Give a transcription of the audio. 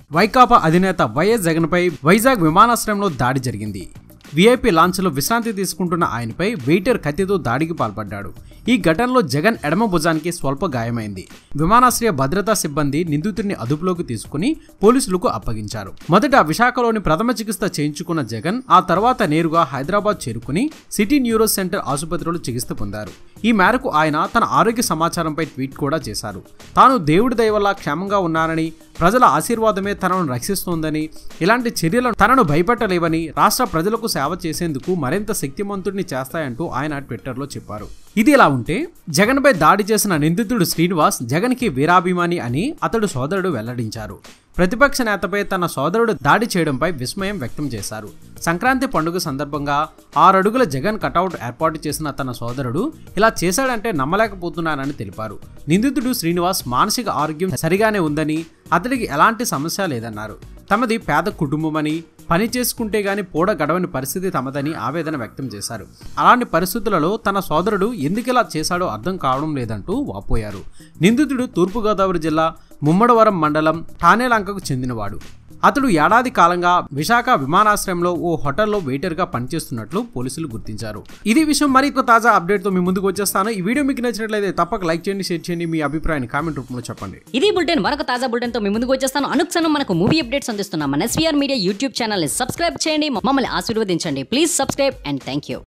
వైకాపా అధినేత వైఎస్ జగన్పై వైజాగ్ విమానాశ్రయంలో దాడి జరిగింది వీఐపీ లాంచ్లో విశ్రాంతి తీసుకుంటున్న ఆయనపై వెయిటర్ కత్తితో దాడికి పాల్పడ్డాడు ఈ ఘటనలో జగన్ ఎడమ భుజానికి స్వల్ప గాయమైంది విమానాశ్రయ భద్రతా సిబ్బంది నిందితుడిని అదుపులోకి తీసుకుని పోలీసులకు అప్పగించారు మొదట విశాఖలోని ప్రథమ చికిత్స చేయించుకున్న జగన్ ఆ తర్వాత నేరుగా హైదరాబాద్ చేరుకుని సిటీ న్యూరో సెంటర్ ఆసుపత్రిలో చికిత్స పొందారు ఈ మేరకు ఆయన తన ఆరోగ్య సమాచారంపై ట్వీట్ కూడా చేశారు తాను దేవుడి దయ వల్ల క్షేమంగా ఉన్నానని ప్రజల ఆశీర్వాదమే తనను రక్షిస్తోందని ఇలాంటి చర్యలను తనను భయపెట్టలేవని రాష్ట్ర ప్రజలకు సేవ చేసేందుకు మరింత శక్తిమంతుడిని చేస్తాయంటూ ఆయన ట్విట్టర్లో చెప్పారు ఇది ఇలా ఉంటే జగన్పై దాడి చేసిన నిందితుడు శ్రీనివాస్ జగన్కి వీరాభిమాని అని అతడు సోదరుడు వెల్లడించారు ప్రతిపక్ష నేతపై తన సోదరుడు దాడి చేయడంపై విస్మయం వ్యక్తం చేశారు సంక్రాంతి పండుగ సందర్భంగా ఆరడుగుల జగన్ కటౌట్ ఏర్పాటు చేసిన తన సోదరుడు ఇలా చేశాడంటే నమ్మలేకపోతున్నానని తెలిపారు నిందితుడు శ్రీనివాస్ మానసిక ఆరోగ్యం సరిగానే ఉందని అతడికి ఎలాంటి సమస్య లేదన్నారు తమది పేద కుటుంబమని పని చేసుకుంటే గాని పూడ గడవని పరిస్థితి తమదని ఆవేదన వ్యక్తం చేశారు అలాంటి పరిస్థితులలో తన సోదరుడు ఎందుకిలా చేశాడో అర్థం కావడం లేదంటూ వాపోయారు నిందితుడు తూర్పుగోదావరి జిల్లా ముమ్మడవరం మండలం ఠానేలంకకు చెందినవాడు అతడు ఏడాది కాలంగా విశాఖ విమానాశ్రయంలో ఓ హోటల్లో వెయిటర్గా పనిచేస్తున్నట్లు పోలీసులు గుర్తించారు ఇది విషయం మరింత తాజా అప్డేట్తో మీ ముందుకు వచ్చేస్తాను ఈ వీడియో మీకు నచ్చినట్లయితే తప్పక లైక్ చేయండి షేర్ చేయండి మీ అభిప్రాయాన్ని కామెంట్ రూపంలో చెప్పండి ఇది బులెటిన్ మరొక తాజా బులెటిన్ తో మీ ముందుకు వచ్చేస్తాను అనుక్షణం మనకు మూవీ అప్డేట్స్ అందిస్తున్నాం మన ఎస్వీఆర్ మీడియా యూట్యూబ్ ఛానల్ ని సబ్స్క్రైబ్ చేయండి మమ్మల్ని ఆశీర్వదించండి please subscribe and thank you